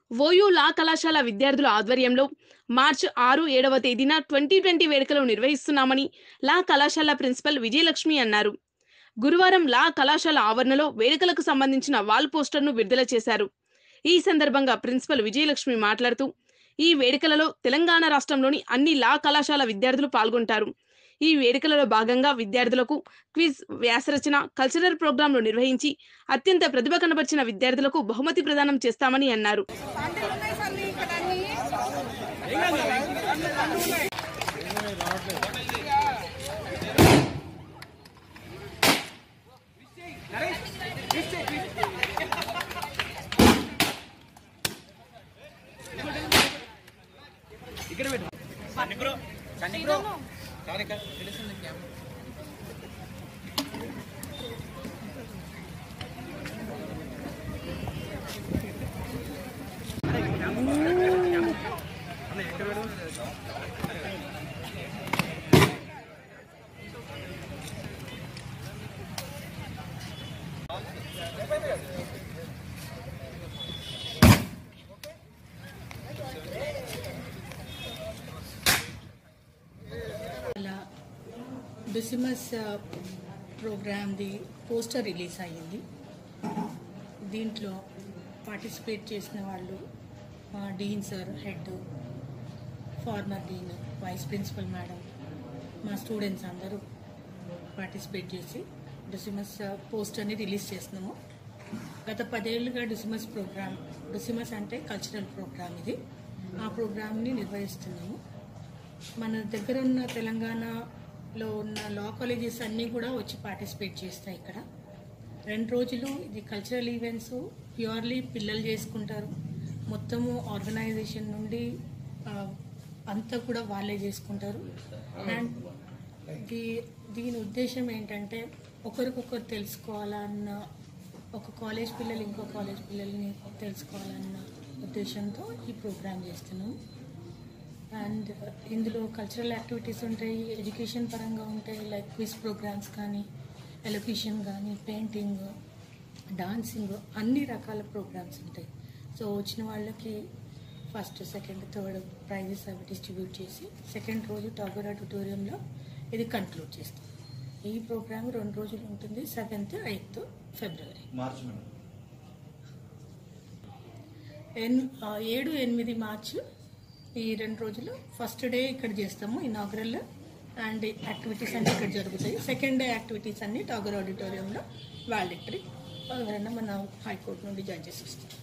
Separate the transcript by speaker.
Speaker 1: OU లా కళాశాల విద్యార్థుల ఆధ్వర్యంలో మార్చి ఆరు ఏడవ తేదీన ట్వంటీ ట్వంటీ వేడుకలు నిర్వహిస్తున్నామని లా కళాశాల ప్రిన్సిపల్ విజయలక్ష్మి అన్నారు గురువారం లా కళాశాల ఆవరణలో వేడుకలకు సంబంధించిన వాల్ పోస్టర్ను విడుదల చేశారు ఈ సందర్భంగా ప్రిన్సిపల్ విజయలక్ష్మి మాట్లాడుతూ ఈ వేడుకలలో తెలంగాణ రాష్ట్రంలోని అన్ని లా కళాశాల విద్యార్థులు పాల్గొంటారు ఈ వేడుకలలో భాగంగా విద్యార్థులకు క్విజ్ వ్యాసరచన కల్చరల్ ప్రోగ్రాంలు నిర్వహించి అత్యంత ప్రతిభ కనబర్చిన విద్యార్థులకు బహుమతి ప్రదానం చేస్తామని అన్నారు
Speaker 2: అలా డిసిమస్ ప్రోగ్రామ్ది పోస్టర్ రిలీజ్ అయ్యింది దీంట్లో పార్టిసిపేట్ చేసిన వాళ్ళు మా dean sir head former dean vice principal madam మా స్టూడెంట్స్ అందరూ పార్టిసిపేట్ చేసి డిసిమస్ పోస్టర్ని రిలీజ్ చేస్తున్నాము గత పదేళ్లుగా డిసిమస్ ప్రోగ్రామ్ డిసిమస్ అంటే కల్చరల్ ప్రోగ్రామ్ ఇది ఆ ప్రోగ్రామ్ని నిర్వహిస్తున్నాము మన దగ్గర ఉన్న తెలంగాణలో ఉన్న లా కాలేజెస్ అన్నీ కూడా వచ్చి పార్టిసిపేట్ చేస్తాయి ఇక్కడ రెండు రోజులు ఇది కల్చరల్ ఈవెంట్స్ ప్యూర్లీ పిల్లలు చేసుకుంటారు మొత్తము ఆర్గనైజేషన్ నుండి ఆ, అంతా కూడా వాళ్ళే చేసుకుంటారు అండ్ దీ దీని ఉద్దేశం ఏంటంటే ఒకరికొకరు తెలుసుకోవాలన్న ఒక కాలేజ్ పిల్లలు ఇంకో కాలేజ్ పిల్లల్ని తెలుసుకోవాలన్న ఉద్దేశంతో ఈ ప్రోగ్రామ్ చేస్తున్నాము అండ్ ఇందులో కల్చరల్ యాక్టివిటీస్ ఉంటాయి ఎడ్యుకేషన్ పరంగా ఉంటాయి లైక్ క్విజ్ ప్రోగ్రామ్స్ కానీ ఎలక్యూషన్ కానీ పెయింటింగ్ డాన్సింగ్ అన్ని రకాల ప్రోగ్రామ్స్ ఉంటాయి సో వచ్చిన వాళ్ళకి ఫస్ట్ సెకండ్ థర్డ్ ప్రైజెస్ అవి డిస్ట్రిబ్యూట్ చేసి సెకండ్ రోజు టాగర్ ఆడిటోరియంలో ఇది కంక్లూడ్ చేస్తాం ఈ ప్రోగ్రామ్ రెండు రోజులు ఉంటుంది seventh eighth February
Speaker 3: March madam
Speaker 2: ఎన్ ఆ, ఏడు ఎనిమిది మార్చ్ ఈ రెండు రోజులు ఫస్ట్ డే ఇక్కడ చేస్తాము ఇనాగ్రల్ అండ్ యాక్టివిటీస్ అన్ని ఇక్కడ జరుగుతాయి సెకండ్ డే యాక్టివిటీస్ అన్ని టాగర్ ఆడిటోరియంలో వాలిటరీ ఎవరైనా మన హైకోర్టు నుండి జడ్జెస్ ఇస్తారు